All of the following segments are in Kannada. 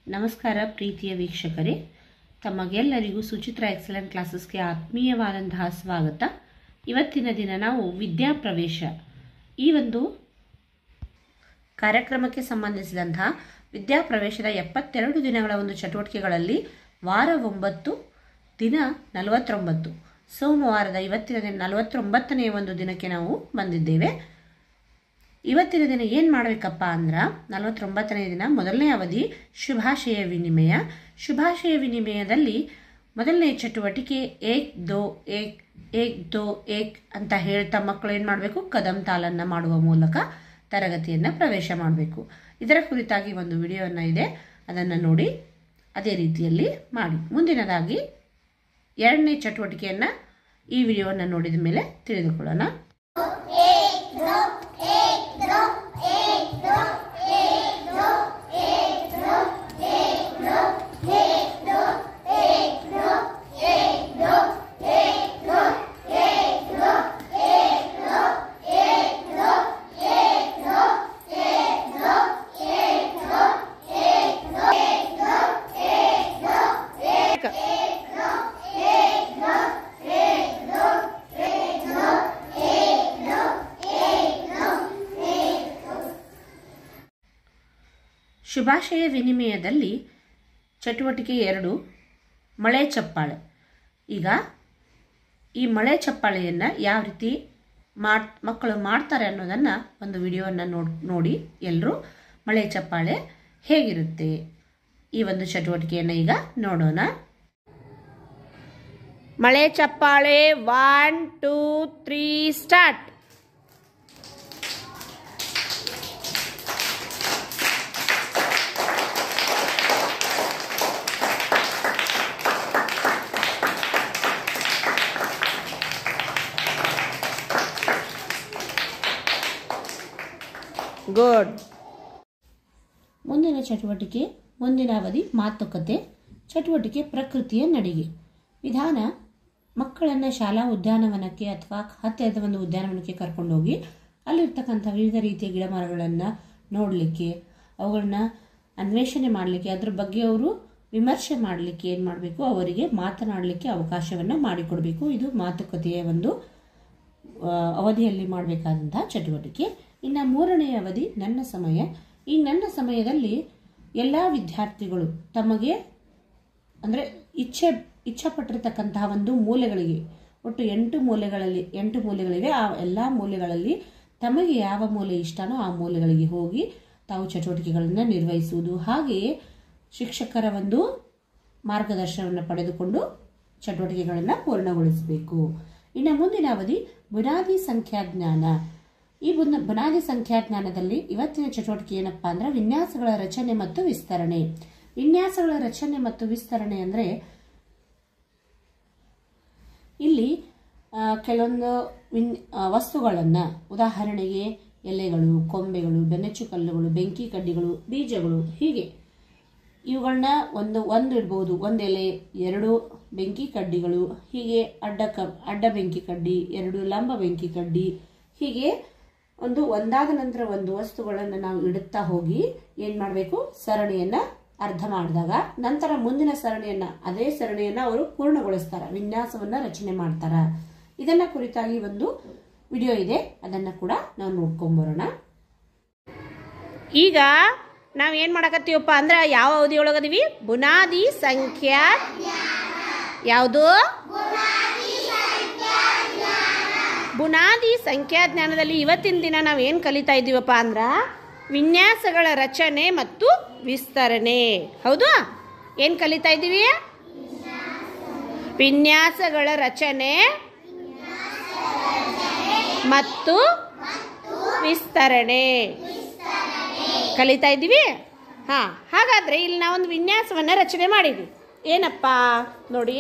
ನಮಸ್ಕಾರ ಪ್ರೀತಿಯ ವೀಕ್ಷಕರೇ ತಮಗೆಲ್ಲರಿಗೂ ಸುಚಿತ್ರ ಎಕ್ಸಲೆಂಟ್ ಕ್ಲಾಸಸ್ಗೆ ಆತ್ಮೀಯವಾದಂತಹ ಸ್ವಾಗತ ಇವತ್ತಿನ ದಿನ ನಾವು ವಿದ್ಯಾಪ್ರವೇಶ ಈ ಒಂದು ಕಾರ್ಯಕ್ರಮಕ್ಕೆ ಸಂಬಂಧಿಸಿದಂತಹ ವಿದ್ಯಾಪ್ರವೇಶದ ಎಪ್ಪತ್ತೆರಡು ದಿನಗಳ ಒಂದು ಚಟುವಟಿಕೆಗಳಲ್ಲಿ ವಾರ ಒಂಬತ್ತು ದಿನ ನಲವತ್ತೊಂಬತ್ತು ಸೋಮವಾರದ ಇವತ್ತಿನ ದಿನ ನಲವತ್ತೊಂಬತ್ತನೆಯ ಒಂದು ದಿನಕ್ಕೆ ನಾವು ಬಂದಿದ್ದೇವೆ ಇವತ್ತಿನ ದಿನ ಏನು ಮಾಡಬೇಕಪ್ಪ ಅಂದ್ರೆ ನಲವತ್ತೊಂಬತ್ತನೇ ದಿನ ಮೊದಲನೇ ಅವಧಿ ಶುಭಾಶಯ ವಿನಿಮಯ ಶುಭಾಶಯ ವಿನಿಮಯದಲ್ಲಿ ಮೊದಲನೇ ಚಟುವಟಿಕೆ ಏಕ್ ದೋ ಏಕ್ ಏಕ್ ದೋ ಏಕ್ ಅಂತ ಹೇಳ್ತಾ ಮಕ್ಕಳು ಏನು ಮಾಡಬೇಕು ಕದಂ ತಾಲನ್ನು ಮಾಡುವ ಮೂಲಕ ತರಗತಿಯನ್ನು ಪ್ರವೇಶ ಮಾಡಬೇಕು ಇದರ ಕುರಿತಾಗಿ ಒಂದು ವಿಡಿಯೋವನ್ನು ಇದೆ ಅದನ್ನು ನೋಡಿ ಅದೇ ರೀತಿಯಲ್ಲಿ ಮಾಡಿ ಮುಂದಿನದಾಗಿ ಎರಡನೇ ಚಟುವಟಿಕೆಯನ್ನು ಈ ವಿಡಿಯೋವನ್ನು ನೋಡಿದ ಮೇಲೆ ತಿಳಿದುಕೊಳ್ಳೋಣ ಶುಭಾಶಯ ವಿನಿಮಯದಲ್ಲಿ ಚಟುವಟಿಕೆ ಎರಡು ಮಳೆ ಚಪ್ಪಾಳೆ ಈಗ ಈ ಮಳೆ ಚಪ್ಪಾಳೆಯನ್ನು ಯಾವ ರೀತಿ ಮಾಡ್ ಮಕ್ಕಳು ಮಾಡ್ತಾರೆ ಅನ್ನೋದನ್ನು ಒಂದು ವಿಡಿಯೋವನ್ನು ನೋಡ್ ನೋಡಿ ಎಲ್ಲರೂ ಮಳೆ ಚಪ್ಪಾಳೆ ಹೇಗಿರುತ್ತೆ ಈ ಒಂದು ಚಟುವಟಿಕೆಯನ್ನು ಈಗ ನೋಡೋಣ ಮಳೆ ಚಪ್ಪಾಳೆ one two three start good ಮುಂದಿನ ಚಟುವಟಿಕೆ ಮುಂದಿನ ಅವಧಿ ಮಾತುಕತೆ ಚಟುವಟಿಕೆ ಪ್ರಕೃತಿಯ ನಡಿಗೆ ವಿಧಾನ ಮಕ್ಕಳನ್ನು ಶಾಲಾ ಉದ್ಯಾನವನಕ್ಕೆ ಅಥವಾ ಹತ್ತಿರದ ಒಂದು ಉದ್ಯಾನವನಕ್ಕೆ ಕರ್ಕೊಂಡೋಗಿ ಅಲ್ಲಿರ್ತಕ್ಕಂಥ ವಿವಿಧ ರೀತಿಯ ಗಿಡ ಮರಗಳನ್ನು ನೋಡಲಿಕ್ಕೆ ಅವುಗಳನ್ನ ಅನ್ವೇಷಣೆ ಮಾಡಲಿಕ್ಕೆ ಅದ್ರ ಬಗ್ಗೆ ಅವರು ವಿಮರ್ಶೆ ಮಾಡಲಿಕ್ಕೆ ಏನು ಮಾಡಬೇಕು ಅವರಿಗೆ ಮಾತನಾಡಲಿಕ್ಕೆ ಅವಕಾಶವನ್ನು ಮಾಡಿಕೊಡಬೇಕು ಇದು ಮಾತುಕತೆಯ ಒಂದು ಆ, ಅವಧಿಯಲ್ಲಿ ಮಾಡಬೇಕಾದಂತಹ ಚಟುವಟಿಕೆ ಇನ್ನು ಮೂರನೇ ಅವಧಿ ನನ್ನ ಸಮಯ ಈ ನನ್ನ ಸಮಯದಲ್ಲಿ ಎಲ್ಲ ವಿದ್ಯಾರ್ಥಿಗಳು ತಮಗೆ ಅಂದರೆ ಇಚ್ಛೆ ಇಚ್ಛಪಟ್ಟಿರ್ತಕ್ಕಂತಹ ಒಂದು ಮೂಲೆಗಳಿಗೆ ಒಟ್ಟು ಎಂಟು ಮೂಲೆಗಳಲ್ಲಿ ಎಂಟು ಮೂಲೆಗಳಿವೆ ಆ ಎಲ್ಲ ಮೂಲೆಗಳಲ್ಲಿ ತಮಗೆ ಯಾವ ಮೂಲೆ ಇಷ್ಟನೋ ಆ ಮೂಲೆಗಳಿಗೆ ಹೋಗಿ ತಾವು ಚಟುವಟಿಕೆಗಳನ್ನು ನಿರ್ವಹಿಸುವುದು ಹಾಗೆಯೇ ಶಿಕ್ಷಕರ ಒಂದು ಮಾರ್ಗದರ್ಶನವನ್ನು ಪಡೆದುಕೊಂಡು ಚಟುವಟಿಕೆಗಳನ್ನು ಪೂರ್ಣಗೊಳಿಸಬೇಕು ಇನ್ನು ಮುಂದಿನ ಅವಧಿ ಬುನಾದಿ ಸಂಖ್ಯಾಜ್ಞಾನ ಈ ಬುನ ಬುನಾದಿ ಸಂಖ್ಯಾಜ್ಞಾನದಲ್ಲಿ ಇವತ್ತಿನ ಚಟುವಟಿಕೆ ಏನಪ್ಪಾ ಅಂದ್ರೆ ವಿನ್ಯಾಸಗಳ ರಚನೆ ಮತ್ತು ವಿಸ್ತರಣೆ ವಿನ್ಯಾಸಗಳ ರಚನೆ ಮತ್ತು ವಿಸ್ತರಣೆ ಅಂದರೆ ಇಲ್ಲಿ ಆ, ಕೆಲವೊಂದು ವಿನ್ ವಸ್ತುಗಳನ್ನು ಉದಾಹರಣೆಗೆ ಎಲೆಗಳು ಕೊಂಬೆಗಳು ಬೆನಚು ಕಲ್ಲುಗಳು ಬೆಂಕಿ ಕಡ್ಡಿಗಳು ಬೀಜಗಳು ಹೀಗೆ ಇವುಗಳನ್ನ ಒಂದು ಒಂದು ಇಡ್ಬೋದು ಒಂದು ಎಲೆ ಎರಡು ಬೆಂಕಿ ಕಡ್ಡಿಗಳು ಹೀಗೆ ಅಡ್ಡ ಕ ಅಡ್ಡ ಬೆಂಕಿ ಕಡ್ಡಿ ಎರಡು ಲಂಬ ಬೆಂಕಿ ಕಡ್ಡಿ ಹೀಗೆ ಒಂದು ಒಂದಾದ ನಂತರ ಒಂದು ವಸ್ತುಗಳನ್ನು ನಾವು ಇಡುತ್ತಾ ಹೋಗಿ ಏನು ಮಾಡಬೇಕು ಸರಣಿಯನ್ನು ಅರ್ಧ ಮಾಡಿದಾಗ ನಂತರ ಮುಂದಿನ ಸರಣಿಯನ್ನು ಅದೇ ಸರಣಿಯನ್ನು ಅವರು ಪೂರ್ಣಗೊಳಿಸ್ತಾರೆ ವಿನ್ಯಾಸವನ್ನು ರಚನೆ ಮಾಡ್ತಾರೆ ಇದನ್ನ ಕುರಿತಾಗಿ ಒಂದು ವಿಡಿಯೋ ಇದೆ ಅದನ್ನು ಕೂಡ ನಾವು ನೋಡ್ಕೊಂಬರೋಣ ಈಗ ನಾವು ಏನು ಮಾಡಕತ್ತೀವಪ್ಪ ಅಂದ್ರೆ ಯಾವ ಅವಧಿ ಒಳಗದೀವಿ ಬುನಾದಿ ಸಂಖ್ಯಾ ಯಾವುದು ಬುನಾದಿ ಸಂಖ್ಯಾಜ್ಞಾನದಲ್ಲಿ ಇವತ್ತಿನ ದಿನ ನಾವು ಏನು ಕಲಿತಾ ಇದ್ದೀವಪ್ಪ ಅಂದ್ರೆ ವಿನ್ಯಾಸಗಳ ರಚನೆ ಮತ್ತು ವಿಸ್ತರಣೆ ಹೌದು ಏನು ಕಲಿತಾ ಇದ್ದೀವಿ ವಿನ್ಯಾಸಗಳ ರಚನೆ ಮತ್ತು ವಿಸ್ತರಣೆ ಕಲಿತಾ ಇದ್ದೀವಿ ಹಾಂ ಹಾಗಾದರೆ ಇಲ್ಲಿ ನಾವೊಂದು ವಿನ್ಯಾಸವನ್ನು ರಚನೆ ಮಾಡಿದ್ವಿ ಏನಪ್ಪ ನೋಡಿ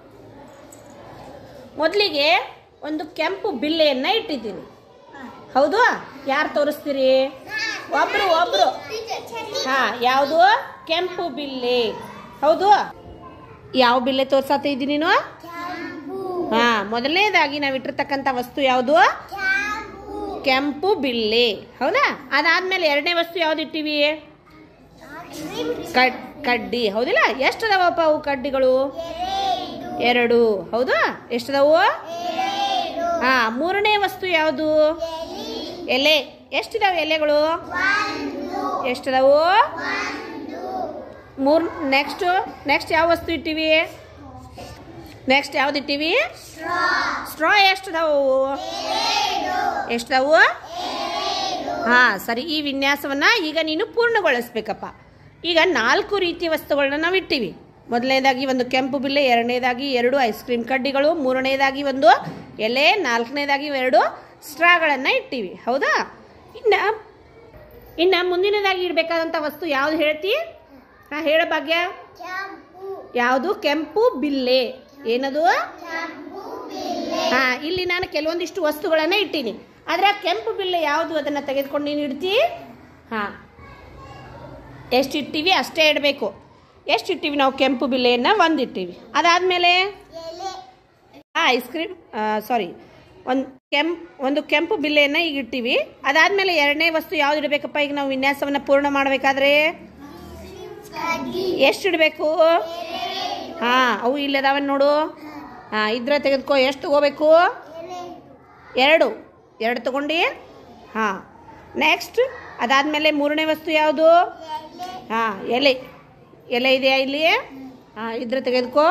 ಮೊದಲಿಗೆ ಒಂದು ಕೆಂಪು ಬಿಲ್ಲೆಯನ್ನು ಇಟ್ಟಿದ್ದೀನಿ ಹೌದು ಯಾರು ತೋರಿಸ್ತೀರಿ ಒಬ್ರು ಒಬ್ರು ಹಾ ಯಾವುದು ಕೆಂಪು ಬಿಲ್ಲೆ ಹೌದು ಯಾವ ಬಿಲ್ಲೆ ತೋರ್ಸತ್ತ ಇದ್ದೀನಿ ನೀನು ಹಾ ಮೊದಲನೇದಾಗಿ ನಾವು ಇಟ್ಟಿರ್ತಕ್ಕಂಥ ವಸ್ತು ಯಾವುದು ಕೆಂಪು ಬಿಲ್ಲೆ ಹೌದಾ ಅದಾದ್ಮೇಲೆ ಎರಡನೇ ವಸ್ತು ಯಾವ್ದು ಇಟ್ಟಿವಿ ಕಡ್ ಕಡ್ಡಿ ಹೌದಿಲ್ಲ ಎಷ್ಟದಾವಪ್ಪ ಅವು ಕಡ್ಡಿಗಳು ಎರಡು ಹೌದಾ ಎಷ್ಟದಾವು ಹಾ ಮೂರನೇ ವಸ್ತು ಯಾವುದು ಎಲೆ ಎಷ್ಟಿದಾವೆ ಎಲೆಗಳು ಎಷ್ಟದಾವು ಮೂರ್ ನೆಕ್ಸ್ಟ್ ನೆಕ್ಸ್ಟ್ ಯಾವ ವಸ್ತು ಇಟ್ಟಿವಿ ನೆಕ್ಸ್ಟ್ ಯಾವ್ದು ಇಟ್ಟಿವಿ ಸ್ಟ್ರಾ ಎಷ್ಟದಾವು ಎಷ್ಟದಾವು ಹಾ ಸರಿ ಈ ವಿನ್ಯಾಸವನ್ನ ಈಗ ನೀನು ಪೂರ್ಣಗೊಳಿಸ್ಬೇಕಪ್ಪ ಈಗ ನಾಲ್ಕು ರೀತಿಯ ವಸ್ತುಗಳನ್ನ ನಾವು ಇಟ್ಟಿವಿ ಮೊದಲನೇದಾಗಿ ಒಂದು ಕೆಂಪು ಬಿಲ್ಲೆ ಎರಡನೇದಾಗಿ ಎರಡು ಐಸ್ ಕ್ರೀಮ್ ಕಡ್ಡಿಗಳು ಮೂರನೇದಾಗಿ ಒಂದು ಎಲೆ ನಾಲ್ಕನೇದಾಗಿ ಎರಡು ಸ್ಟ್ರಾಗಳನ್ನು ಇಟ್ಟಿವಿ ಹೌದಾ ಇನ್ನ ಇನ್ನ ಮುಂದಿನದಾಗಿ ಇಡಬೇಕಾದಂಥ ವಸ್ತು ಯಾವ್ದು ಹೇಳ್ತಿ ಹಾ ಹೇಳ ಭಾಗ್ಯ ಯಾವುದು ಕೆಂಪು ಬಿಲ್ಲೆ ಏನದು ಹಾ ಇಲ್ಲಿ ನಾನು ಕೆಲವೊಂದಿಷ್ಟು ವಸ್ತುಗಳನ್ನ ಇಟ್ಟೀನಿ ಆದ್ರೆ ಆ ಕೆಂಪು ಬಿಲ್ಲೆ ಯಾವುದು ಅದನ್ನ ತೆಗೆದುಕೊಂಡು ನೀನು ಇಡ್ತಿ ಹಾ ಎಷ್ಟು ಇಟ್ಟಿವಿ ಅಷ್ಟೇ ಇಡಬೇಕು ಎಷ್ಟು ಇಟ್ಟಿವಿ ನಾವು ಕೆಂಪು ಬಿಲ್ಲೆಯನ್ನ ಒಂದು ಇಟ್ಟಿವಿ ಅದಾದ್ಮೇಲೆ ಐಸ್ ಕ್ರೀಮ್ ಸಾರಿ ಒಂದು ಕೆಂಪ್ ಒಂದು ಕೆಂಪು ಬಿಲ್ಲೆಯನ್ನ ಈಗ ಇಟ್ಟಿವಿ ಅದಾದ್ಮೇಲೆ ಎರಡನೇ ವಸ್ತು ಯಾವ್ದು ಇಡಬೇಕಪ್ಪ ಈಗ ನಾವು ವಿನ್ಯಾಸವನ್ನ ಪೂರ್ಣ ಮಾಡಬೇಕಾದ್ರೆ ಎಷ್ಟು ಇಡಬೇಕು ಹಾ ಅವು ಇಲ್ಲದಾವ ನೋಡು ಹಾ ಇದ್ರೆ ತೆಗೆದುಕೋ ಎಷ್ಟು ತಗೋಬೇಕು ಎರಡು ಎರಡು ತಗೊಂಡು ಹಾಂ ನೆಕ್ಸ್ಟ್ ಅದಾದಮೇಲೆ ಮೂರನೇ ವಸ್ತು ಯಾವುದು ಹಾಂ ಎಲೆ ಎಲೆ ಇದೆಯಾ ಇಲ್ಲಿ ಹಾಂ ಇದ್ರೆ ತೆಗೆದುಕೋ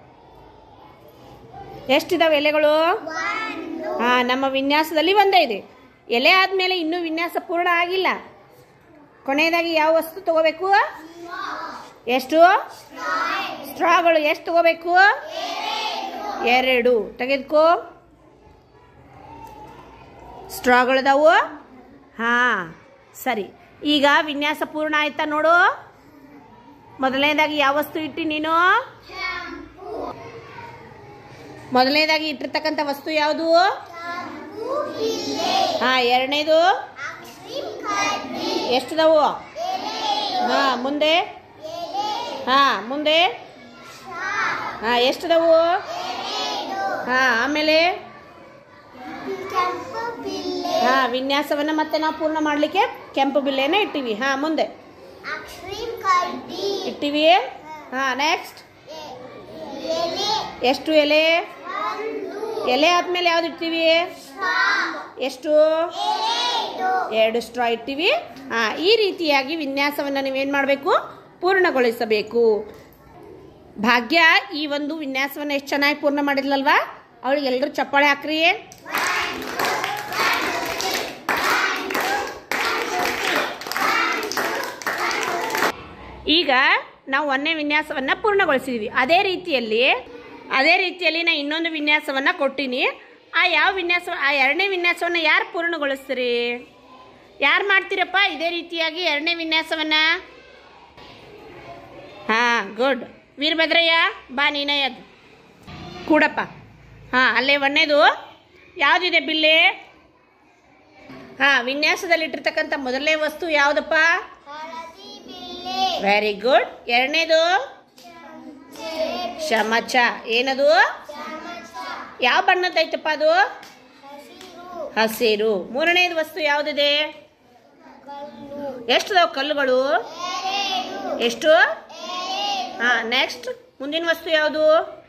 ಎಷ್ಟಿದಾವೆ ಎಲೆಗಳು ಹಾಂ ನಮ್ಮ ವಿನ್ಯಾಸದಲ್ಲಿ ಒಂದೇ ಇದೆ ಎಲೆ ಆದಮೇಲೆ ಇನ್ನೂ ವಿನ್ಯಾಸ ಪೂರ್ಣ ಆಗಿಲ್ಲ ಕೊನೆಯದಾಗಿ ಯಾವ ವಸ್ತು ತಗೋಬೇಕು ಎಷ್ಟು ಸ್ಟ್ರಾಗಳು ಎಷ್ಟು ತಗೋಬೇಕು ಎರಡು ತೆಗೆದುಕೋ ಸ್ಟ್ರಾಗಳದಾವು ಹಾಂ ಸರಿ ಈಗ ವಿನ್ಯಾಸ ಪೂರ್ಣ ಆಯ್ತಾ ನೋಡು ಮೊದಲನೇದಾಗಿ ಯಾವ ವಸ್ತು ಇಟ್ಟಿ ನೀನು ಮೊದಲನೇದಾಗಿ ಇಟ್ಟಿರ್ತಕ್ಕಂಥ ವಸ್ತು ಯಾವುದು ಹಾ ಎರಡನೇದು ಎಷ್ಟದವು ಹಾ ಮುಂದೆ ಹಾ ಮುಂದೆ ಹಾ ಎಷ್ಟದವು ಹಾ ಆಮೇಲೆ ಹಾ ವಿನ್ಯಾಸವನ್ನ ಮತ್ತೆ ನಾವು ಪೂರ್ಣ ಮಾಡ್ಲಿಕ್ಕೆ ಕೆಂಪು ಬಿಲ್ಲೆನ ಇಟ್ಟಿವಿ ಹಾ ಮುಂದೆ ಇಟ್ಟಿವಿ ಹಾ ನೆಕ್ಸ್ಟ್ ಎಷ್ಟು ಎಲೆ ಎಲೆ ಆದ್ಮೇಲೆ ಯಾವ್ದು ಇಡ್ತೀವಿ ಎಷ್ಟು ಎರಡು ಸ್ಟ್ರಾ ಇಟ್ಟಿವಿ ಹಾ ಈ ರೀತಿಯಾಗಿ ವಿನ್ಯಾಸವನ್ನ ನೀವೇನ್ ಮಾಡಬೇಕು ಪೂರ್ಣಗೊಳಿಸಬೇಕು ಭಾಗ್ಯ ಈ ಒಂದು ವಿನ್ಯಾಸವನ್ನ ಎಷ್ಟು ಚೆನ್ನಾಗಿ ಪೂರ್ಣ ಮಾಡಿದ್ಲಲ್ವಾ ಅವಳಿಗೆ ಎಲ್ಲರೂ ಚಪ್ಪಾಳೆ ಹಾಕ್ರಿ ಈಗ ನಾವು ಒಂದನೇ ವಿನ್ಯಾಸವನ್ನ ಪೂರ್ಣಗೊಳಿಸಿದ್ವಿ ಅದೇ ರೀತಿಯಲ್ಲಿ ಅದೇ ರೀತಿಯಲ್ಲಿ ನಾ ಇನ್ನೊಂದು ವಿನ್ಯಾಸವನ್ನ ಕೊಟ್ಟಿನಿ ಆ ಯಾವ ವಿನ್ಯಾಸ ಆ ಎರಡನೇ ವಿನ್ಯಾಸವನ್ನ ಯಾರು ಪೂರ್ಣಗೊಳಿಸ್ತೀರಿ ಯಾರು ಮಾಡ್ತೀರಪ್ಪ ಇದೇ ರೀತಿಯಾಗಿ ಎರಡನೇ ವಿನ್ಯಾಸವನ್ನ ಹಾ ಗುಡ್ ವೀರಭದ್ರಯ್ಯ ಬಾ ನೀನೇ ಅದು ಕೂಡಪ್ಪ ಹಾ ಅಲ್ಲೇ ಒಂದೇದು ಯಾವುದಿದೆ ಬಿಲ್ಲೆ ಹಾ ವಿನ್ಯಾಸದಲ್ಲಿ ಇಟ್ಟಿರ್ತಕ್ಕಂಥ ಮೊದಲನೇ ವಸ್ತು ಯಾವುದಪ್ಪ ವೆರಿ ಗುಡ್ ಎರಡನೇದು ಚಮಚ ಏನದು ಯಾವ ಬಣ್ಣದೈತಪ್ಪ ಅದು ಹಸಿರು ಮೂರನೇದು ವಸ್ತು ಯಾವುದಿದೆ ಎಷ್ಟದಾವ ಕಲ್ಲುಗಳು ಎಷ್ಟು ಹಾ ನೆಕ್ಸ್ಟ್ ಮುಂದಿನ ವಸ್ತು ಯಾವುದು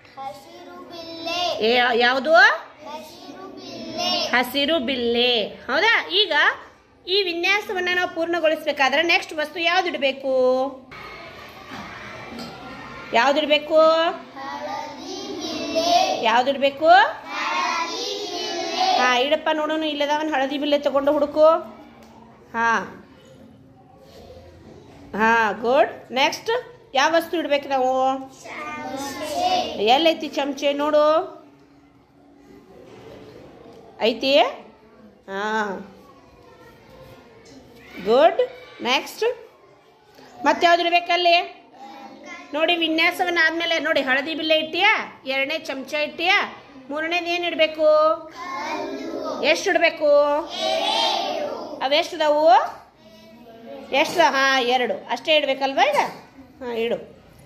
ಏ- ಯಾವುದು ಹಸಿರು ಬಿಲ್ಲೆ ಹೌದಾ ಈಗ ಈ ವಿನ್ಯಾಸವನ್ನ ನಾವು ಪೂರ್ಣಗೊಳಿಸಬೇಕಾದ್ರೆ ನೆಕ್ಸ್ಟ್ ವಸ್ತು ಯಾವ್ದು ಇಡಬೇಕು ಯಾವ್ದು ಇಡಬೇಕು ಯಾವ್ದು ಇಡಬೇಕು ಹಾ ಇಡಪ್ಪ ನೋಡೋಣ ಇಲ್ಲದವನ್ ಹಳದಿ ಬಿಲ್ಲೆ ತಗೊಂಡು ಹುಡುಕು ಹಾ ಹಾ ಗುಡ್ ನೆಕ್ಸ್ಟ್ ಯಾವ ವಸ್ತು ಇಡ್ಬೇಕು ನಾವು ಎಲ್ಲೈತಿ ಚಮಚೆ ನೋಡು ಐತಿ ಹಾಂ ಗುಡ್ ನೆಕ್ಸ್ಟ್ ಮತ್ತೆ ಯಾವ್ದು ಇಡ್ಬೇಕಲ್ಲಿ ನೋಡಿ ವಿನ್ಯಾಸವನ್ನ ಆದ್ಮೇಲೆ ನೋಡಿ ಹಳದಿ ಬಿಲ್ಲೆ ಇಟ್ಟಿಯಾ ಎರಡನೇ ಚಮಚ ಇಟ್ಟಿಯಾ ಮೂರನೇದು ಏನು ಇಡಬೇಕು ಎಷ್ಟು ಇಡಬೇಕು ಅವೆಷ್ಟು ಅದಾವು ಎಷ್ಟು ಹಾಂ ಎರಡು ಅಷ್ಟೇ ಇಡಬೇಕಲ್ವಾ ಈಗ ಹಾಂ ಇಡು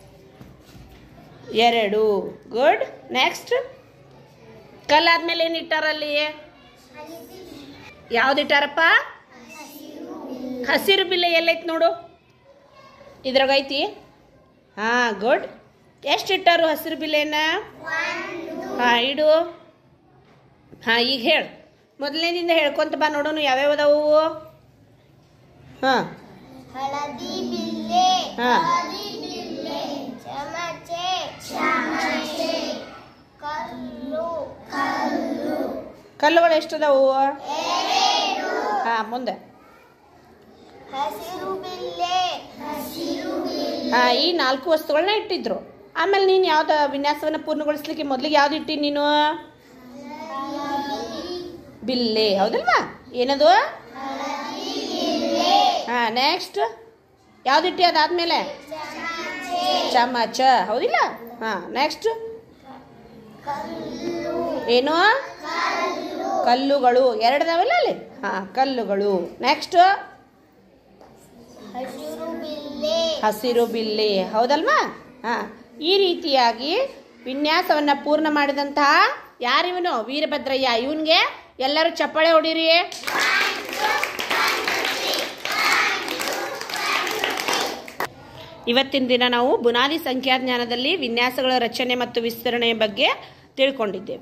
ಎರಡು ಗುಡ್ ನೆಕ್ಸ್ಟ್ ಕಲ್ಲಾದ್ಮೇಲೆ ಏನು ಇಟ್ಟಾರಲ್ಲಿ ಯಾವ್ದು ಇಟ್ಟಾರಪ್ಪ ಹಸಿರು ಬಿಲ್ಲೆ ಎಲ್ಲೈತಿ ನೋಡು ಇದ್ರಾಗ ಐತಿ ಹಾಂ ಗುಡ್ ಎಷ್ಟು ಇಟ್ಟಾರು ಹಸಿರು ಬಿಲ್ಲೆನ ಹಾಂ ಇಡು ಹಾಂ ಈಗ ಹೇಳು ಮೊದಲನೇದಿಂದ ಹೇಳ್ಕೊಂತ ಬಾ ನೋಡೋಣ ಯಾವ್ಯಾವ ಅದಾವು ಹಾಂ ಹಳದಿ ಬಿಲ್ಲೆ ಹಾ. ಹಳದಿ ಬಿಲ್ಲೆ ಚಮಚೆ ಚಮಚೆ ಕಲ್ಲು ಕಲ್ಲು ಕಲ್ಲುಗಳು ಎಷ್ಟದಾವು ಹಾಂ ಮುಂದೆ ಹಸಿರು ಬಿಲ್ಲೆ ಹಸಿರು ಬಿಲ್ಲೆ ಹಾಂ ಈ ನಾಲ್ಕು ವಸ್ತುಗಳನ್ನ ಇಟ್ಟಿದ್ರು ಆಮೇಲೆ ನೀನು ಯಾವ್ದು ವಿನ್ಯಾಸವನ್ನು ಪೂರ್ಣಗೊಳಿಸ್ಲಿಕ್ಕೆ ಮೊದಲಿಗೆ ಯಾವ್ದು ಇಟ್ಟಿ ನೀನು ಬಿಲ್ಲೆ ಹೌದಲ್ವಾ ಏನದು ಹಾಂ ನೆಕ್ಸ್ಟ್ ಯಾವ್ದು ಇಟ್ಟಿ ಅದಾದ್ಮೇಲೆ ಚಮಚ ಹೌದಿಲ್ಲ ಹಾಂ ನೆಕ್ಸ್ಟ್ ಏನು ಕಲ್ಲುಗಳು ಎರಡದಾವಲ್ಲ ಅಲ್ಲಿ ಹಾಂ ಕಲ್ಲುಗಳು ನೆಕ್ಸ್ಟ್ ಹಸಿರು ಬಿಲ್ಲೆ ಹಸಿರು ಬಿಲ್ಲೆ ಹೌದಲ್ವಾ ಹಾಂ ಈ ರೀತಿಯಾಗಿ ವಿನ್ಯಾಸವನ್ನು ಪೂರ್ಣ ಮಾಡಿದಂತಹ ಯಾರಿವನು ವೀರಭದ್ರಯ್ಯ ಇವನ್ಗೆ ಎಲ್ಲರೂ ಚಪ್ಪಾಳೆ ಹೊಡೀರಿ ಇವತ್ತಿನ ದಿನ ನಾವು ಬುನಾದಿ ಸಂಖ್ಯಾಜ್ಞಾನದಲ್ಲಿ ವಿನ್ಯಾಸಗಳ ರಚನೆ ಮತ್ತು ವಿಸ್ತರಣೆಯ ಬಗ್ಗೆ ತಿಳ್ಕೊಂಡಿದ್ದೇವೆ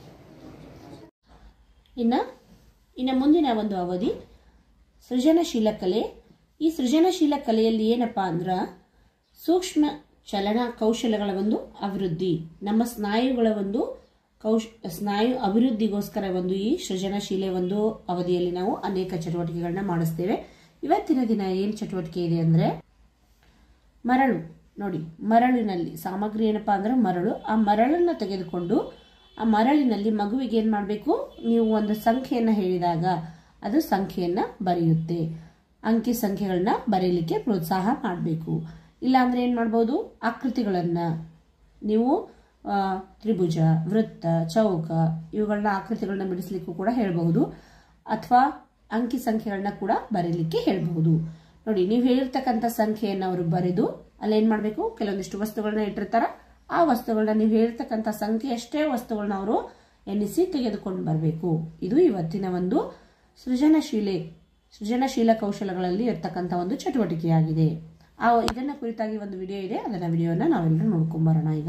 ಇನ್ನು ಇನ್ನು ಮುಂದಿನ ಒಂದು ಅವಧಿ ಸೃಜನಶೀಲ ಕಲೆ ಈ ಸೃಜನಶೀಲ ಕಲೆಯಲ್ಲಿ ಏನಪ್ಪ ಅಂದ್ರೆ ಸೂಕ್ಷ್ಮ ಚಲನ ಕೌಶಲಗಳ ಒಂದು ಅಭಿವೃದ್ಧಿ ನಮ್ಮ ಸ್ನಾಯುಗಳ ಒಂದು ಕೌಶ್ ಸ್ನಾಯು ಅಭಿವೃದ್ಧಿಗೋಸ್ಕರ ಒಂದು ಈ ಸೃಜನಶೀಲ ಒಂದು ಅವಧಿಯಲ್ಲಿ ನಾವು ಅನೇಕ ಚಟುವಟಿಕೆಗಳನ್ನ ಮಾಡಿಸ್ತೇವೆ ಇವತ್ತಿನ ದಿನ ಏನು ಚಟುವಟಿಕೆ ಇದೆ ಅಂದರೆ ಮರಳು ನೋಡಿ ಮರಳಿನಲ್ಲಿ ಸಾಮಗ್ರಿ ಏನಪ್ಪ ಅಂದ್ರೆ ಮರಳು ಆ ಮರಳನ್ನು ತೆಗೆದುಕೊಂಡು ಆ ಮರಳಿನಲ್ಲಿ ಮಗುವಿಗೆ ಏನು ಮಾಡಬೇಕು ನೀವು ಒಂದು ಸಂಖ್ಯೆಯನ್ನು ಹೇಳಿದಾಗ ಅದು ಸಂಖ್ಯೆಯನ್ನು ಬರೆಯುತ್ತೆ ಅಂಕಿ ಸಂಖ್ಯೆಗಳನ್ನ ಬರೀಲಿಕ್ಕೆ ಪ್ರೋತ್ಸಾಹ ಮಾಡಬೇಕು ಇಲ್ಲಾಂದ್ರೆ ಏನು ಮಾಡ್ಬೋದು ಆಕೃತಿಗಳನ್ನು ನೀವು ಆ, ತ್ರಿಭುಜ ವೃತ್ತ ಚೌಕ ಇವುಗಳನ್ನ ಆಕೃತಿಗಳನ್ನ ಬಿಡಿಸ್ಲಿಕ್ಕೂ ಕೂಡ ಹೇಳಬಹುದು ಅಥವಾ ಅಂಕಿ ಸಂಖ್ಯೆಗಳನ್ನ ಕೂಡ ಬರೀಲಿಕ್ಕೆ ಹೇಳಬಹುದು ನೋಡಿ ನೀವು ಹೇಳಿರ್ತಕ್ಕಂಥ ಸಂಖ್ಯೆಯನ್ನು ಅವರು ಬರೆದು ಅಲ್ಲಿ ಏನು ಮಾಡಬೇಕು ಕೆಲವೊಂದಿಷ್ಟು ವಸ್ತುಗಳನ್ನ ಇಟ್ಟಿರ್ತಾರ ಆ ವಸ್ತುಗಳನ್ನ ನೀವು ಹೇಳಿರ್ತಕ್ಕಂಥ ಸಂಖ್ಯೆಯಷ್ಟೇ ವಸ್ತುಗಳನ್ನ ಅವರು ಎಣಿಸಿ ತೆಗೆದುಕೊಂಡು ಬರಬೇಕು ಇದು ಇವತ್ತಿನ ಒಂದು ಸೃಜನಶೀಲೆ ಸೃಜನಶೀಲ ಕೌಶಲಗಳಲ್ಲಿ ಇರ್ತಕ್ಕಂಥ ಒಂದು ಚಟುವಟಿಕೆಯಾಗಿದೆ ಆ ಇದನ್ನ ಕುರಿತಾಗಿ ಒಂದು ವಿಡಿಯೋ ಇದೆ ಅದನ್ನ ವಿಡಿಯೋನ ನಾವೆಲ್ಲರೂ ನೋಡ್ಕೊಂಬರೋಣ ಈಗ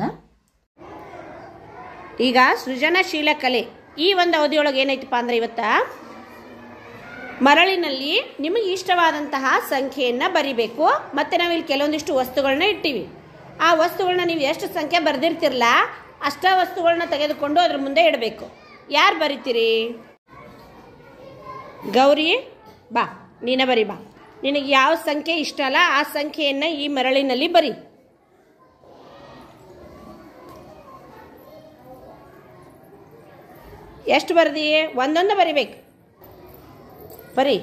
ಈಗ ಸೃಜನಶೀಲ ಕಲೆ ಈ ಒಂದು ಅವಧಿಯೊಳಗೆ ಏನೈತಪ್ಪ ಅಂದ್ರೆ ಇವತ್ತ ಮರಳಿನಲ್ಲಿ ನಿಮಗೆ ಇಷ್ಟವಾದಂತಹ ಸಂಖ್ಯೆಯನ್ನು ಬರಿಬೇಕು ಮತ್ತೆ ನಾವು ಇಲ್ಲಿ ಕೆಲವೊಂದಿಷ್ಟು ವಸ್ತುಗಳನ್ನ ಇಟ್ಟಿವಿ ಆ ವಸ್ತುಗಳನ್ನ ನೀವು ಎಷ್ಟು ಸಂಖ್ಯೆ ಬರೆದಿರ್ತಿರಲ್ಲ ಅಷ್ಟ ವಸ್ತುಗಳನ್ನ ತೆಗೆದುಕೊಂಡು ಅದ್ರ ಮುಂದೆ ಇಡಬೇಕು ಯಾರು ಬರಿತೀರಿ ಗೌರಿ ಬಾ ನೀನ ಬರಿ ಬಾ ನಿನಗೆ ಯಾವ ಸಂಖ್ಯೆ ಇಷ್ಟ ಅಲ್ಲ ಆ ಸಂಖ್ಯೆಯನ್ನು ಈ ಮರಳಿನಲ್ಲಿ ಬರಿ ಎಷ್ಟು ಬರ್ದಿ ಒಂದೊಂದು ಬರಿಬೇಕು ಬರಿ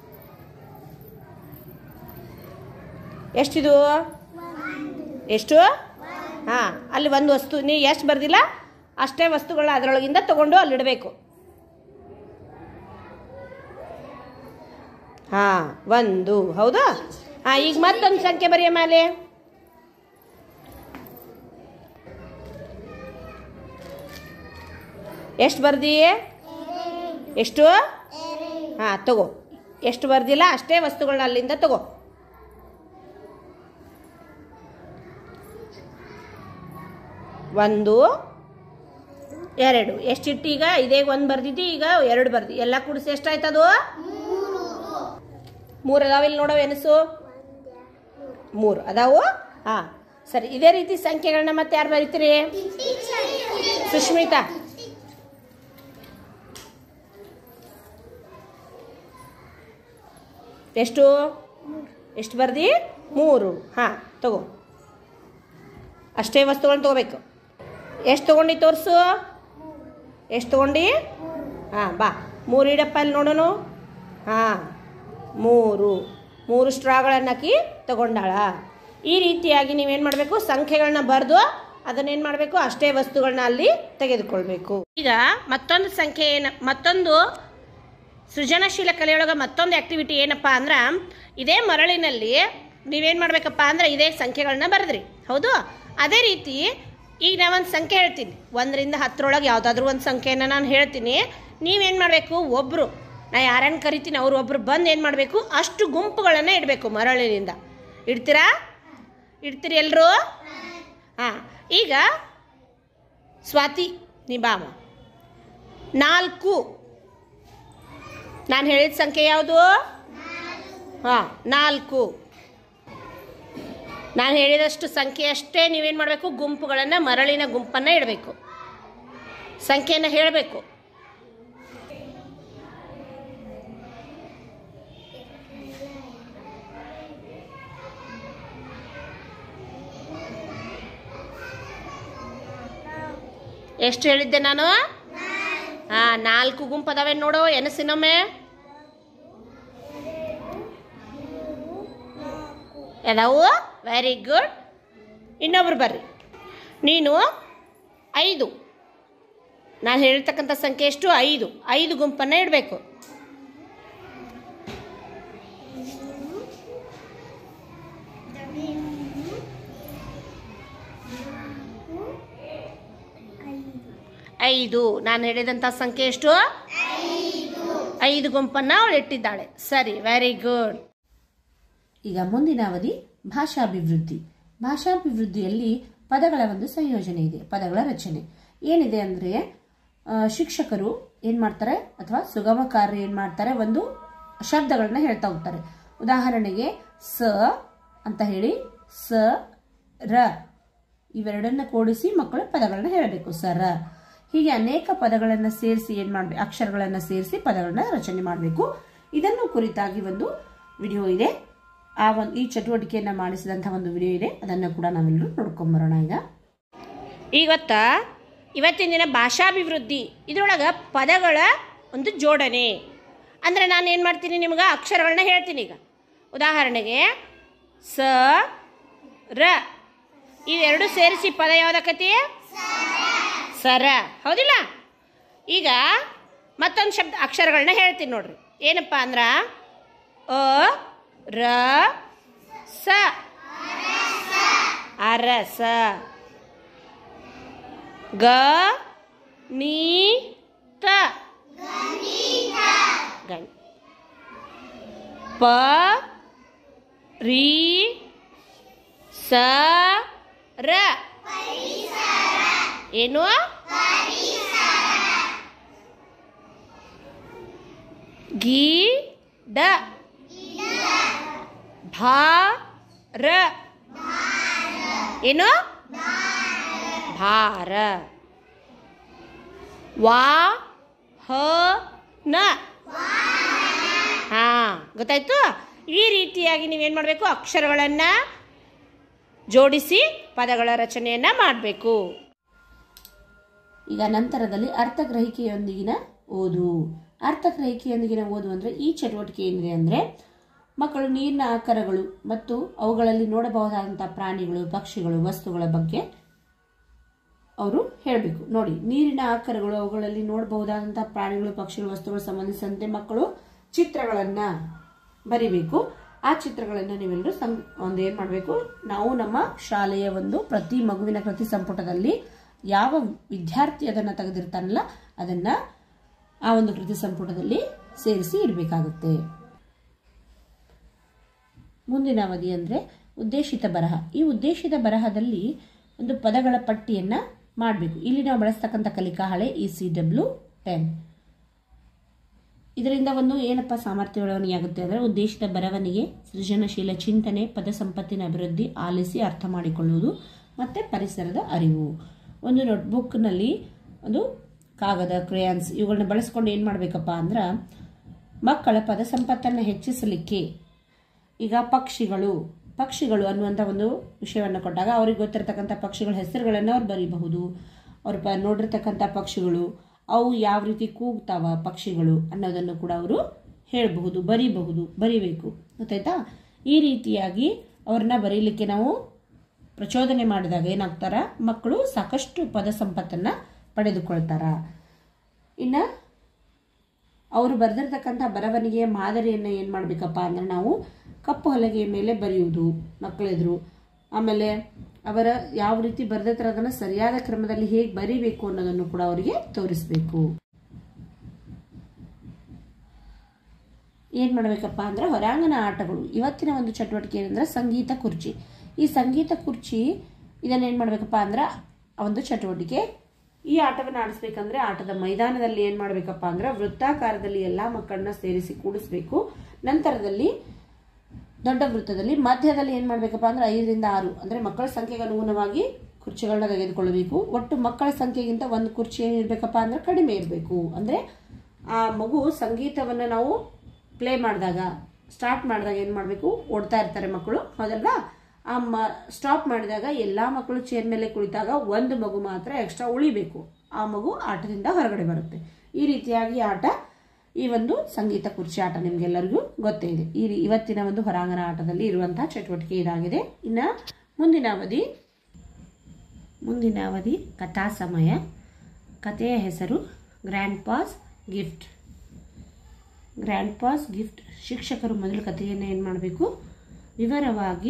ಎಷ್ಟಿದು ಎಷ್ಟು ಹಾಂ ಅಲ್ಲಿ ಒಂದು ವಸ್ತು ನೀವು ಎಷ್ಟು ಬರ್ದಿಲ್ಲ ಅಷ್ಟೇ ವಸ್ತುಗಳನ್ನ ಅದರೊಳಗಿಂದ ತಗೊಂಡು ಅಲ್ಲಿಡಬೇಕು ಹಾಂ ಒಂದು ಹೌದಾ ಹಾಂ ಈಗ ಮತ್ತೊಂದು ಸಂಖ್ಯೆ ಬರೆಯ ಮೇಲೆ ಎಷ್ಟು ಬರ್ದಿ ಎಷ್ಟು ಹಾಂ ತಗೋ ಎಷ್ಟು ಬರ್ದಿಲ್ಲ ಅಷ್ಟೇ ವಸ್ತುಗಳನ್ನ ಅಲ್ಲಿಂದ ತಗೋ ಒಂದು ಎರಡು ಎಷ್ಟಿಟ್ಟು ಈಗ ಇದೇ ಒಂದು ಬರ್ದಿದ್ದಿ ಈಗ ಎರಡು ಬರ್ದಿ ಎಲ್ಲ ಕೂಡಿಸಿ ಎಷ್ಟಾಯ್ತದು ಮೂರು ಅದಾವ ಇಲ್ಲಿ ನೋಡೋ ಎನಸು ಮೂರು ಅದಾವು ಹಾಂ ಸರಿ ಇದೇ ರೀತಿ ಸಂಖ್ಯೆಗಳನ್ನ ಮತ್ತೆ ಯಾರು ಬರೀತೀರಿ ಸುಷ್ಮಿತಾ ಎಷ್ಟು ಎಷ್ಟು ಬರ್ದಿ ಮೂರು ಹಾಂ ತಗೋ ಅಷ್ಟೇ ವಸ್ತುಗಳನ್ನ ತಗೋಬೇಕು ಎಷ್ಟು ತೊಗೊಂಡು ತೋರಿಸು ಎಷ್ಟು ತೊಗೊಂಡು ಹಾಂ ಬಾ ಮೂರು ಇಡಪ್ಪ ಅಲ್ಲಿ ನೋಡೋಣ ಹಾಂ ಮೂರು ಮೂರು ಸ್ಟ್ರಾಗಳನ್ನು ಹಾಕಿ ತಗೊಂಡಾಳ ಈ ರೀತಿಯಾಗಿ ನೀವೇನು ಮಾಡಬೇಕು ಸಂಖ್ಯೆಗಳನ್ನ ಬರೆದು ಅದನ್ನೇನು ಮಾಡಬೇಕು ಅಷ್ಟೇ ವಸ್ತುಗಳನ್ನ ಅಲ್ಲಿ ತೆಗೆದುಕೊಳ್ಬೇಕು ಈಗ ಮತ್ತೊಂದು ಸಂಖ್ಯೆ ಏನು ಮತ್ತೊಂದು ಸೃಜನಶೀಲ ಕಲೆಯೊಳಗೆ ಮತ್ತೊಂದು ಆ್ಯಕ್ಟಿವಿಟಿ ಏನಪ್ಪ ಅಂದ್ರೆ ಇದೇ ಮರಳಿನಲ್ಲಿ ನೀವೇನು ಮಾಡಬೇಕಪ್ಪ ಅಂದ್ರೆ ಇದೇ ಸಂಖ್ಯೆಗಳನ್ನ ಬರೆದ್ರಿ ಹೌದು ಅದೇ ರೀತಿ ಈಗ ನಾವೊಂದು ಸಂಖ್ಯೆ ಹೇಳ್ತೀನಿ ಒಂದರಿಂದ ಹತ್ತರೊಳಗೆ ಯಾವುದಾದ್ರೂ ಒಂದು ಸಂಖ್ಯೆಯನ್ನು ನಾನು ಹೇಳ್ತೀನಿ ನೀವೇನು ಮಾಡಬೇಕು ಒಬ್ಬರು ನಾ ಯಾರನ್ನು ಕರಿತೀನಿ ಅವರು ಒಬ್ಬರು ಬಂದು ಏನು ಮಾಡಬೇಕು ಅಷ್ಟು ಗುಂಪುಗಳನ್ನು ಇಡಬೇಕು ಮರಳಿನಿಂದ ಇಡ್ತೀರಾ ಇಡ್ತೀರಿ ಎಲ್ಲರೂ ಹಾಂ ಈಗ ಸ್ವಾತಿ ನಿಬಾಮ ನಾಲ್ಕು ನಾನು ಹೇಳಿದ ಸಂಖ್ಯೆ ಯಾವುದು ಹಾಂ ನಾಲ್ಕು ನಾನು ಹೇಳಿದಷ್ಟು ಸಂಖ್ಯೆ ಅಷ್ಟೇ ನೀವೇನು ಮಾಡಬೇಕು ಗುಂಪುಗಳನ್ನು ಮರಳಿನ ಗುಂಪನ್ನು ಇಡಬೇಕು ಸಂಖ್ಯೆಯನ್ನು ಹೇಳಬೇಕು ಎಷ್ಟು ಹೇಳಿದ್ದೆ ನಾನು ಹಾಂ ನಾಲ್ಕು ಗುಂಪು ಅದಾವೆ ನೋಡು ಎನಸಿನೊಮ್ಮೆ ಅದಾವು ವೆರಿ ಗುಡ್ ಇನ್ನೊಬ್ರು ಬರ್ರಿ ನೀನು ಐದು ನಾನು ಹೇಳಿರ್ತಕ್ಕಂಥ ಸಂಖ್ಯೆ ಎಷ್ಟು ಐದು ಐದು ಗುಂಪನ್ನು ಇಡಬೇಕು ಐದು ನಾನು ಹೇಳಿದಂಥ ಸಂಖ್ಯೆ ಎಷ್ಟು ಐದು ಗುಂಪನ್ನು ಅವಳು ಇಟ್ಟಿದ್ದಾಳೆ ಸರಿ ವೆರಿ ಗುಡ್ ಈಗ ಮುಂದಿನ ಅವಧಿ ಭಾಷಾಭಿವೃದ್ಧಿ ಭಾಷಾಭಿವೃದ್ಧಿಯಲ್ಲಿ ಪದಗಳ ಒಂದು ಸಂಯೋಜನೆ ಇದೆ ಪದಗಳ ರಚನೆ ಏನಿದೆ ಅಂದರೆ ಶಿಕ್ಷಕರು ಏನು ಮಾಡ್ತಾರೆ ಅಥವಾ ಸುಗಮಕಾರರು ಏನು ಮಾಡ್ತಾರೆ ಒಂದು ಶಬ್ದಗಳನ್ನ ಹೇಳ್ತಾ ಹೋಗ್ತಾರೆ ಉದಾಹರಣೆಗೆ ಸ ಅಂತ ಹೇಳಿ ಸ ರ ಇವೆರಡನ್ನ ಕೂಡಿಸಿ ಮಕ್ಕಳು ಪದಗಳನ್ನ ಹೇಳಬೇಕು ಸರ ಹೀಗೆ ಅನೇಕ ಪದಗಳನ್ನು ಸೇರಿಸಿ ಏನು ಮಾಡಬೇಕು ಅಕ್ಷರಗಳನ್ನು ಸೇರಿಸಿ ಪದಗಳನ್ನ ರಚನೆ ಮಾಡಬೇಕು ಇದನ್ನು ಕುರಿತಾಗಿ ಒಂದು ವಿಡಿಯೋ ಇದೆ ಆ ಒಂದು ಈ ಚಟುವಟಿಕೆಯನ್ನು ಮಾಡಿಸಿದಂಥ ಒಂದು ವಿಡಿಯೋ ಇದೆ ಅದನ್ನು ಕೂಡ ನಾವೆಲ್ಲರೂ ನೋಡ್ಕೊಂಬರೋಣ ಈಗ ಇವತ್ತ ಇವತ್ತಿನ ದಿನ ಭಾಷಾಭಿವೃದ್ಧಿ ಇದರೊಳಗೆ ಪದಗಳ ಒಂದು ಜೋಡಣೆ ಅಂದರೆ ನಾನು ಏನು ಮಾಡ್ತೀನಿ ನಿಮ್ಗೆ ಅಕ್ಷರಗಳನ್ನ ಹೇಳ್ತೀನಿ ಈಗ ಉದಾಹರಣೆಗೆ ಸ ರ ಇವೆರಡು ಸೇರಿಸಿ ಪದ ಯಾವುದಾಕತಿ ಸರ ಹೌದಿಲ್ಲ ಈಗ ಮತ್ತೊಂದು ಶಬ್ದ ಅಕ್ಷರಗಳನ್ನ ಹೇಳ್ತೀನಿ ನೋಡ್ರಿ ಏನಪ್ಪ ಅಂದ್ರ ಅ ರ ಸ ಅರಸ ಗ ನೀ ತ ಗಣ ಪ ರೀ ಸ ರ ಏನು ಗಿ ಡ ಭಾ ರ ಏನು ಭಾರ ವಾ ಹ ನ ಹಾ ಗೊತ್ತಾಯ್ತು ಈ ರೀತಿಯಾಗಿ ನೀವೇನು ಮಾಡಬೇಕು ಅಕ್ಷರಗಳನ್ನು ಜೋಡಿಸಿ ಪದಗಳ ರಚನೆಯನ್ನು ಮಾಡಬೇಕು ಈಗ ನಂತರದಲ್ಲಿ ಅರ್ಥಗ್ರಹಿಕೆಯೊಂದಿಗಿನ ಓದು ಅರ್ಥಗ್ರಹಿಕೆಯೊಂದಿಗಿನ ಓದು ಅಂದರೆ ಈ ಚಟುವಟಿಕೆ ಏನಿದೆ ಅಂದರೆ ಮಕ್ಕಳು ನೀರಿನ ಆಕಾರಗಳು ಮತ್ತು ಅವುಗಳಲ್ಲಿ ನೋಡಬಹುದಾದಂಥ ಪ್ರಾಣಿಗಳು ಪಕ್ಷಿಗಳು ವಸ್ತುಗಳ ಬಗ್ಗೆ ಅವರು ಹೇಳಬೇಕು ನೋಡಿ ನೀರಿನ ಆಕಾರಗಳು ಅವುಗಳಲ್ಲಿ ನೋಡಬಹುದಾದಂಥ ಪ್ರಾಣಿಗಳು ಪಕ್ಷಿಗಳು ವಸ್ತುಗಳು ಸಂಬಂಧಿಸಿದಂತೆ ಮಕ್ಕಳು ಚಿತ್ರಗಳನ್ನು ಬರಿಬೇಕು ಆ ಚಿತ್ರಗಳನ್ನು ನೀವೆಲ್ಲರೂ ಸಂ ಒಂದು ಏನು ಮಾಡಬೇಕು ನಾವು ನಮ್ಮ ಶಾಲೆಯ ಒಂದು ಪ್ರತಿ ಮಗುವಿನ ಪ್ರತಿ ಸಂಪುಟದಲ್ಲಿ ಯಾವ ವಿದ್ಯಾರ್ಥಿ ಅದನ್ನು ತೆಗೆದಿರ್ತಾನಲ್ಲ ಅದನ್ನು ಆ ಒಂದು ಕೃತಿ ಸಂಪುಟದಲ್ಲಿ ಸೇರಿಸಿ ಇಡಬೇಕಾಗುತ್ತೆ ಮುಂದಿನ ಅವಧಿ ಅಂದರೆ ಉದ್ದೇಶಿತ ಬರಹ ಈ ಉದ್ದೇಶಿತ ಬರಹದಲ್ಲಿ ಒಂದು ಪದಗಳ ಪಟ್ಟಿಯನ್ನು ಮಾಡಬೇಕು ಇಲ್ಲಿ ನಾವು ಬಳಸ್ತಕ್ಕಂಥ ಕಲಿಕಾ ಹಳೆ ಇ ಸಿ ಡಬ್ಲ್ಯೂ ಟೆನ್ ಇದರಿಂದ ಒಂದು ಏನಪ್ಪ ಸಾಮರ್ಥ್ಯ ಬೆಳವಣಿಗೆ ಆಗುತ್ತೆ ಅಂದರೆ ಉದ್ದೇಶಿತ ಬರವಣಿಗೆ ಸೃಜನಶೀಲ ಚಿಂತನೆ ಪದ ಸಂಪತ್ತಿನ ಅಭಿವೃದ್ಧಿ ಆಲಿಸಿ ಅರ್ಥ ಮಾಡಿಕೊಳ್ಳುವುದು ಮತ್ತು ಪರಿಸರದ ಅರಿವು ಒಂದು ನೋಟ್ಬುಕ್ನಲ್ಲಿ ಒಂದು ಕಾಗದ ಕ್ರೇಯಾನ್ಸ್ ಇವುಗಳನ್ನ ಬಳಸ್ಕೊಂಡು ಏನು ಮಾಡಬೇಕಪ್ಪ ಅಂದ್ರೆ ಮಕ್ಕಳ ಪದ ಸಂಪತ್ತನ್ನು ಹೆಚ್ಚಿಸಲಿಕ್ಕೆ ಈಗ ಪಕ್ಷಿಗಳು ಪಕ್ಷಿಗಳು ಅನ್ನುವಂಥ ಒಂದು ವಿಷಯವನ್ನು ಕೊಟ್ಟಾಗ ಅವ್ರಿಗೆ ಗೊತ್ತಿರತಕ್ಕಂಥ ಪಕ್ಷಿಗಳ ಹೆಸರುಗಳನ್ನು ಅವ್ರು ಬರೀಬಹುದು ಅವ್ರು ಪ ನೋಡಿರ್ತಕ್ಕಂಥ ಪಕ್ಷಿಗಳು ಅವು ಯಾವ ರೀತಿ ಕೂಗ್ತಾವ ಪಕ್ಷಿಗಳು ಅನ್ನೋದನ್ನು ಕೂಡ ಅವರು ಹೇಳಬಹುದು ಬರೀಬಹುದು ಬರಿಬೇಕು ಗೊತ್ತಾಯ್ತಾ ಈ ರೀತಿಯಾಗಿ ಅವ್ರನ್ನ ಬರೀಲಿಕ್ಕೆ ನಾವು ಪ್ರಚೋದನೆ ಮಾಡಿದಾಗ ಏನಾಗ್ತಾರ ಮಕ್ಕಳು ಸಾಕಷ್ಟು ಪದ ಸಂಪತ್ತನ್ನು ಪಡೆದುಕೊಳ್ತಾರ ಇನ್ನು ಅವರು ಬರೆದಿರ್ತಕ್ಕಂಥ ಬರವಣಿಗೆಯ ಮಾದರಿಯನ್ನು ಏನು ಮಾಡಬೇಕಪ್ಪ ಅಂದರೆ ನಾವು ಕಪ್ಪು ಹಲಗೆಯ ಮೇಲೆ ಬರೆಯುವುದು ಮಕ್ಕಳೆದುರು ಆಮೇಲೆ ಅವರ ಯಾವ ರೀತಿ ಬರೆದಿರ್ತಾರೆ ಅದನ್ನು ಸರಿಯಾದ ಕ್ರಮದಲ್ಲಿ ಹೇಗೆ ಬರೀಬೇಕು ಅನ್ನೋದನ್ನು ಕೂಡ ಅವರಿಗೆ ತೋರಿಸಬೇಕು ಏನು ಮಾಡಬೇಕಪ್ಪ ಅಂದ್ರೆ ಹೊರಾಂಗಣ ಆಟಗಳು ಇವತ್ತಿನ ಒಂದು ಚಟುವಟಿಕೆ ಏನಂದ್ರೆ ಸಂಗೀತ ಕುರ್ಚಿ ಈ ಸಂಗೀತ ಕುರ್ಚಿ ಇದನ್ನ ಏನು ಮಾಡಬೇಕಪ್ಪ ಅಂದ್ರೆ ಒಂದು ಚಟುವಟಿಕೆ ಈ ಆಟವನ್ನು ಆಡಿಸ್ಬೇಕಂದ್ರೆ ಆಟದ ಮೈದಾನದಲ್ಲಿ ಏನು ಮಾಡಬೇಕಪ್ಪ ಅಂದ್ರೆ ವೃತ್ತಾಕಾರದಲ್ಲಿ ಎಲ್ಲ ಮಕ್ಕಳನ್ನ ಸೇರಿಸಿ ಕೂಡಿಸ್ಬೇಕು ನಂತರದಲ್ಲಿ ದೊಡ್ಡ ವೃತ್ತದಲ್ಲಿ ಮಧ್ಯದಲ್ಲಿ ಏನು ಮಾಡಬೇಕಪ್ಪ ಅಂದ್ರೆ ಐದರಿಂದ ಆರು ಅಂದರೆ ಮಕ್ಕಳ ಸಂಖ್ಯೆಗೆ ಅನುಗುಣವಾಗಿ ಕುರ್ಚಿಗಳನ್ನ ತೆಗೆದುಕೊಳ್ಳಬೇಕು ಒಟ್ಟು ಮಕ್ಕಳ ಸಂಖ್ಯೆಗಿಂತ ಒಂದು ಕುರ್ಚಿ ಏನಿರಬೇಕಪ್ಪ ಅಂದ್ರೆ ಕಡಿಮೆ ಇರಬೇಕು ಅಂದರೆ ಆ ಮಗು ಸಂಗೀತವನ್ನು ನಾವು ಪ್ಲೇ ಮಾಡಿದಾಗ ಸ್ಟಾರ್ಟ್ ಮಾಡಿದಾಗ ಏನು ಮಾಡಬೇಕು ಓಡ್ತಾ ಇರ್ತಾರೆ ಮಕ್ಕಳು ಹೌದಲ್ವಾ ಆ ಮ ಸ್ಟಾಪ್ ಮಾಡಿದಾಗ ಎಲ್ಲ ಮಕ್ಕಳು ಚೇರ್ ಮೇಲೆ ಕುಳಿತಾಗ ಒಂದು ಮಗು ಮಾತ್ರ ಎಕ್ಸ್ಟ್ರಾ ಉಳಿಬೇಕು ಆ ಮಗು ಆಟದಿಂದ ಹೊರಗಡೆ ಬರುತ್ತೆ ಈ ರೀತಿಯಾಗಿ ಆಟ ಈ ಒಂದು ಸಂಗೀತ ಕುರ್ಚಿ ಆಟ ನಿಮ್ಗೆಲ್ಲರಿಗೂ ಗೊತ್ತೇ ಇದೆ ಈ ರೀ- ಇವತ್ತಿನ ಒಂದು ಹೊರಾಂಗಣ ಆಟದಲ್ಲಿ ಇರುವಂತಹ ಚಟುವಟಿಕೆ ಇದಾಗಿದೆ ಇನ್ನ ಮುಂದಿನ ಅವಧಿ ಮುಂದಿನ ಅವಧಿ ಕಥಾ ಸಮಯ ಕಥೆಯ ಹೆಸರು grandpa's gift grandpa's gift ಶಿಕ್ಷಕರು ಮೊದಲು ಕಥೆಯನ್ನು ಏನು ಮಾಡಬೇಕು ವಿವರವಾಗಿ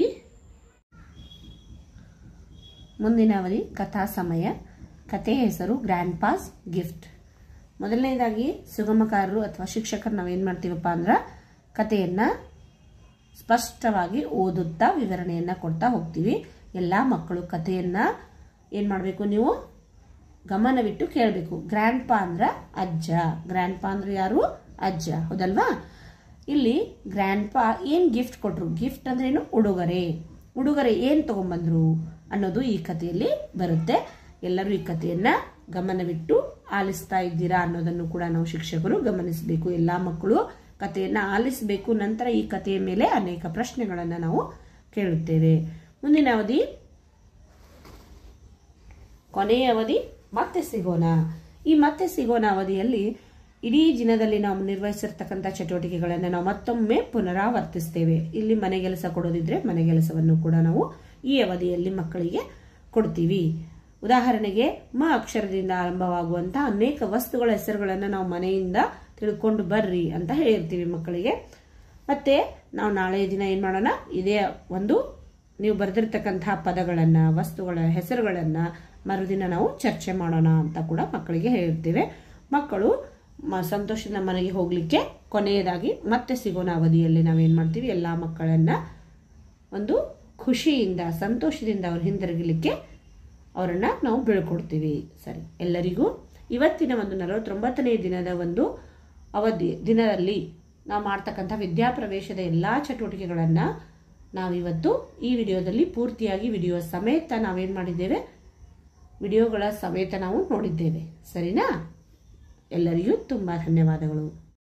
ಮುಂದಿನ ಅವಧಿ ಕಥಾ ಸಮಯ ಕಥೆಯ ಹೆಸರು ಗ್ರ್ಯಾಂಡ್ ಪಾಸ್ ಗಿಫ್ಟ್ ಮೊದಲನೇದಾಗಿ ಸುಗಮಕಾರರು ಅಥವಾ ಶಿಕ್ಷಕರು ನಾವೇನು ಮಾಡ್ತೀವಪ್ಪ ಅಂದ್ರೆ ಕಥೆಯನ್ನು ಸ್ಪಷ್ಟವಾಗಿ ಓದುತ್ತಾ ವಿವರಣೆಯನ್ನು ಕೊಡ್ತಾ ಹೋಗ್ತೀವಿ ಎಲ್ಲ ಮಕ್ಕಳು ಕಥೆಯನ್ನು ಏನು ಮಾಡಬೇಕು ನೀವು ಗಮನವಿಟ್ಟು ಕೇಳಬೇಕು ಗ್ರ್ಯಾಂಡ್ ಪಾ ಅಂದ್ರೆ ಅಜ್ಜ ಗ್ರ್ಯಾಂಡ್ ಪಾ ಅಂದ್ರೆ ಯಾರು ಅಜ್ಜ ಹೌದಲ್ವಾ ಇಲ್ಲಿ ಗ್ರ್ಯಾಂಡ್ ಪಾ ಏನು ಗಿಫ್ಟ್ ಕೊಟ್ರು ಗಿಫ್ಟ್ ಅಂದ್ರೆ ಏನು ಉಡುಗೊರೆ ಉಡುಗೊರೆ ಏನು ತಗೊಂಬಂದ್ರು ಅನ್ನೋದು ಈ ಕಥೆಯಲ್ಲಿ ಬರುತ್ತೆ ಎಲ್ಲರೂ ಈ ಕಥೆಯನ್ನ ಗಮನವಿಟ್ಟು ಆಲಿಸ್ತಾ ಇದ್ದೀರಾ ಅನ್ನೋದನ್ನು ಕೂಡ ನಾವು ಶಿಕ್ಷಕರು ಗಮನಿಸಬೇಕು ಎಲ್ಲ ಮಕ್ಕಳು ಕಥೆಯನ್ನ ಆಲಿಸಬೇಕು ನಂತರ ಈ ಕಥೆಯ ಮೇಲೆ ಅನೇಕ ಪ್ರಶ್ನೆಗಳನ್ನು ನಾವು ಕೇಳುತ್ತೇವೆ ಮುಂದಿನ ಅವಧಿ ಕೊನೆಯ ಅವಧಿ ಮತ್ತೆ ಸಿಗೋಣ ಈ ಮತ್ತೆ ಸಿಗೋಣ ಅವಧಿಯಲ್ಲಿ ಇಡೀ ದಿನದಲ್ಲಿ ನಾವು ನಿರ್ವಹಿಸಿರ್ತಕ್ಕಂಥ ಚಟುವಟಿಕೆಗಳನ್ನು ನಾವು ಮತ್ತೊಮ್ಮೆ ಪುನರಾವರ್ತಿಸ್ತೇವೆ ಇಲ್ಲಿ ಮನೆ ಕೆಲಸ ಕೊಡೋದಿದ್ರೆ ಮನೆ ಕೆಲಸವನ್ನು ಕೂಡ ನಾವು ಈ ಅವಧಿಯಲ್ಲಿ ಮಕ್ಕಳಿಗೆ ಕೊಡ್ತೀವಿ ಉದಾಹರಣೆಗೆ ಮ ಅಕ್ಷರದಿಂದ ಆರಂಭವಾಗುವಂತಹ ಅನೇಕ ವಸ್ತುಗಳ ಹೆಸರುಗಳನ್ನು ನಾವು ಮನೆಯಿಂದ ತಿಳ್ಕೊಂಡು ಬರ್ರಿ ಅಂತ ಹೇಳಿರ್ತೀವಿ ಮಕ್ಕಳಿಗೆ ಮತ್ತೆ ನಾವು ನಾಳೆ ದಿನ ಏನು ಮಾಡೋಣ ಇದೇ ಒಂದು ನೀವು ಬರೆದಿರ್ತಕ್ಕಂತಹ ಪದಗಳನ್ನು ವಸ್ತುಗಳ ಹೆಸರುಗಳನ್ನು ಮರುದಿನ ನಾವು ಚರ್ಚೆ ಮಾಡೋಣ ಅಂತ ಕೂಡ ಮಕ್ಕಳಿಗೆ ಹೇಳಿರ್ತೇವೆ ಮಕ್ಕಳು ಮ ಸಂತೋಷದ ಮನೆಗೆ ಹೋಗಲಿಕ್ಕೆ ಕೊನೆಯದಾಗಿ ಮತ್ತೆ ಸಿಗೋಣ ಅವಧಿಯಲ್ಲಿ ನಾವೇನು ಮಾಡ್ತೀವಿ ಎಲ್ಲ ಮಕ್ಕಳನ್ನು ಒಂದು ಖುಷಿಯಿಂದ ಸಂತೋಷದಿಂದ ಅವ್ರು ಹಿಂದಿರುಗಲಿಕ್ಕೆ ಅವರನ್ನು ನಾವು ಬೀಳ್ಕೊಡ್ತೀವಿ ಸರಿ ಎಲ್ಲರಿಗೂ ಇವತ್ತಿನ ಒಂದು ನಲವತ್ತೊಂಬತ್ತನೇ ದಿನದ ಒಂದು ಅವಧಿ ದಿನದಲ್ಲಿ ನಾವು ಮಾಡ್ತಕ್ಕಂಥ ವಿದ್ಯಾಪ್ರವೇಶದ ಎಲ್ಲ ಚಟುವಟಿಕೆಗಳನ್ನು ನಾವಿವತ್ತು ಈ ವಿಡಿಯೋದಲ್ಲಿ ಪೂರ್ತಿಯಾಗಿ ವಿಡಿಯೋ ಸಮೇತ ನಾವೇನು ಮಾಡಿದ್ದೇವೆ ವಿಡಿಯೋಗಳ ಸಮೇತ ನಾವು ನೋಡಿದ್ದೇವೆ ಸರಿನಾ ಎಲ್ಲರಿಗೂ ತುಂಬ ಧನ್ಯವಾದಗಳು